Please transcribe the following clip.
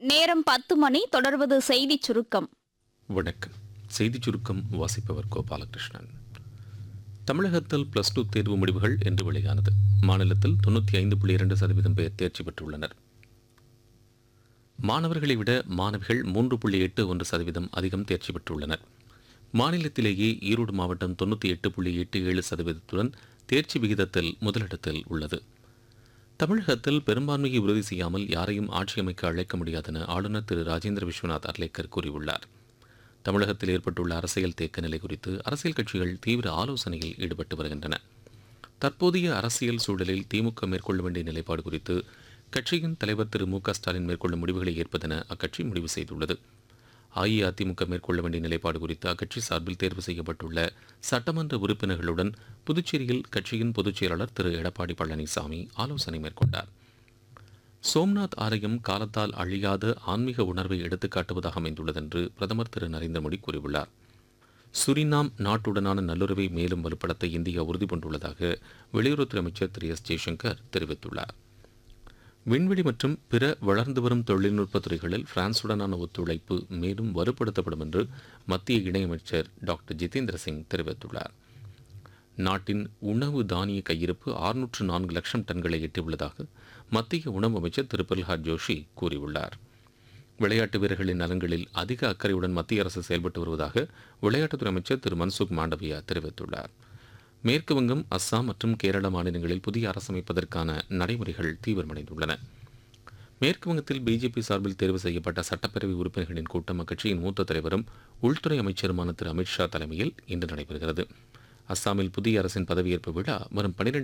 நேரம் பத்து மணி தொடர்வது செய்திச் சுருக்கம் வணக்கம் செய்திச் சுருக்கம் வாசிப்பவர் கோபாலகிருஷ்ணன் தமிழகத்தில் பிளஸ் டூ தேர்வு முடிவுகள் இன்று வெளியானது மாநிலத்தில் தொண்ணூற்றி ஐந்து புள்ளி இரண்டு சதவீதம் பேர் தேர்ச்சி பெற்றுள்ளனர் மாணவர்களை விட மாணவிகள் மூன்று புள்ளி எட்டு ஒன்று சதவீதம் அதிகம் தேர்ச்சி பெற்றுள்ளனர் மாநிலத்திலேயே ஈரோடு மாவட்டம் தொண்ணூற்றி எட்டு புள்ளி எட்டு ஏழு சதவீதத்துடன் தேர்ச்சி விகிதத்தில் முதலிடத்தில் உள்ளது தமிழகத்தில் பெரும்பான்மையை உறுதி செய்யாமல் யாரையும் ஆட்சி அமைக்க அழைக்க முடியாதென ஆளுநர் திரு ராஜேந்திர விஸ்வநாத் அர்லேக்கர் கூறியுள்ளார் தமிழகத்தில் ஏற்பட்டுள்ள அரசியல் தேக்க நிலை குறித்து அரசியல் கட்சிகள் தீவிர ஆலோசனையில் ஈடுபட்டு வருகின்றன தற்போதைய அரசியல் சூழலில் திமுக மேற்கொள்ள வேண்டிய நிலைப்பாடு குறித்து கட்சியின் தலைவர் திரு மு க ஸ்டாலின் மேற்கொள்ளும் முடிவுகளை ஏற்பதென அக்கட்சி முடிவு செய்துள்ளது அஇஅதிமுக மேற்கொள்ள வேண்டிய நிலைப்பாடு குறித்து அக்கட்சி சார்பில் தேர்வு செய்யப்பட்டுள்ள சட்டமன்ற உறுப்பினர்களுடன் புதுச்சேரியில் கட்சியின் பொதுச் செயலாளர் திரு எடப்பாடி பழனிசாமி ஆலோசனை மேற்கொண்டார் சோம்நாத் ஆலயம் காலத்தால் அழியாத ஆன்மீக உணர்வை எடுத்துக்காட்டுவதாக அமைந்துள்ளதென்று பிரதமர் திரு நரேந்திர மோடி கூறியுள்ளார் சுரினாம் நாட்டுடனான நல்லுறவை மேலும் வலுப்படுத்த இந்தியா உறுதி பூண்டுள்ளதாக வெளியுறவுத்துறை அமைச்சர் திரு எஸ் ஜெய்சங்கர் தெரிவித்துள்ளார் விண்வெளி மற்றும் பிற வளர்ந்து வரும் தொழில்நுட்ப துறைகளில் பிரான்சுடனான ஒத்துழைப்பு மேலும் வலுப்படுத்தப்படும் என்று மத்திய இணையமைச்சர் டாக்டர் ஜிதேந்திர சிங் தெரிவித்துள்ளார் நாட்டின் உணவு தானிய கையிருப்பு ஆறுநூற்று நான்கு லட்சம் டன்களை எட்டியுள்ளதாக மத்திய உணவு அமைச்சர் திரு பிரல்ஹாத் ஜோஷி கூறியுள்ளார் விளையாட்டு வீரர்களின் நலன்களில் அதிக அக்கறையுடன் மத்திய அரசு செயல்பட்டு வருவதாக விளையாட்டுத்துறை அமைச்சர் திரு மன்சுக் மாண்டவியா தெரிவித்துள்ளார் மேற்கு வங்கம் அஸ்ஸாம் மற்றும் கேரள மாநிலங்களில் புதிய அரசு அமைப்பதற்கான நடைமுறைகள் தீவிரமடைந்துள்ளன மேற்கு வங்கத்தில் பிஜேபி சார்பில் தேர்வு செய்யப்பட்ட சட்டப்பேரவை உறுப்பினர்களின் கூட்டம் அக்கட்சியின் மூத்த தலைவரும் உள்துறை அமைச்சருமான திரு அமித்ஷா தலைமையில் இன்று நடைபெறுகிறது அஸ்ஸாமில் புதிய அரசின் பதவியேற்பு விழா வரும் பனிரெண்டு